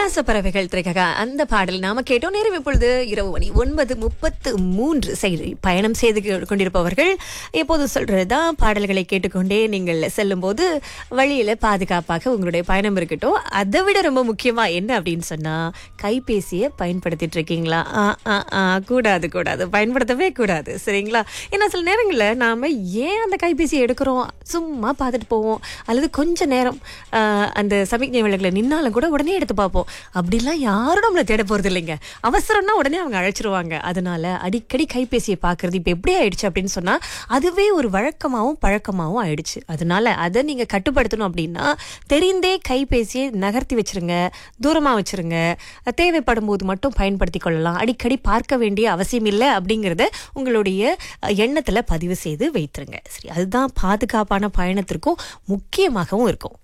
ஆகாச பறவைகள் திரைக்கக அந்த பாடல் நாம கேட்டோம் நேரம் இப்பொழுது இரவு மணி ஒன்பது முப்பத்து மூன்று செய்தி பயணம் செய்து கொண்டிருப்பவர்கள் எப்போது சொல்றதுதான் பாடல்களை கேட்டுக்கொண்டே நீங்கள் செல்லும் போது வழியில பாதுகாப்பாக உங்களுடைய பயணம் இருக்கட்டும் அதை விட ரொம்ப முக்கியமா என்ன அப்படின்னு சொன்னா கைபேசியை பயன்படுத்திட்டு இருக்கீங்களா ஆ, ஆ, ஆ, கூடாது கூடாது பயன்படுத்தவே கூடாது சரிங்களா ஏன்னா சில நேரங்களில் நாம ஏன் அந்த கைபேசியை எடுக்கிறோம் சும்மா பார்த்துட்டு போவோம் அல்லது கொஞ்ச நேரம் ஆ, அந்த சமிக்ஞை விளக்கில் நின்னாலும் கூட உடனே எடுத்து பார்ப்போம் அப்படிலாம் யாரும் நம்மளை தேட போறது இல்லைங்க அவசரம்னா உடனே அவங்க அழைச்சிருவாங்க அதனால அடிக்கடி கைபேசியை பார்க்கறது இப்போ எப்படி ஆயிடுச்சு அப்படின்னு சொன்னா அதுவே ஒரு வழக்கமாகவும் பழக்கமாகவும் ஆயிடுச்சு அதனால அதை நீங்க கட்டுப்படுத்தணும் அப்படின்னா தெரிந்தே கைபேசியை நகர்த்தி வச்சிருங்க தூரமா வச்சிருங்க தேவைப்படும் போது மட்டும் பயன்படுத்தி கொள்ளலாம் அடிக்கடி பார்க்க வேண்டிய அவசியம் இல்லை அப்படிங்கறத உங்களுடைய அஹ், எண்ணத்துல பதிவு செய்து வைத்துருங்க சரி அதுதான் பாதுகாப்பான பயணத்திற்கும் முக்கியமாகவும் இருக்கும்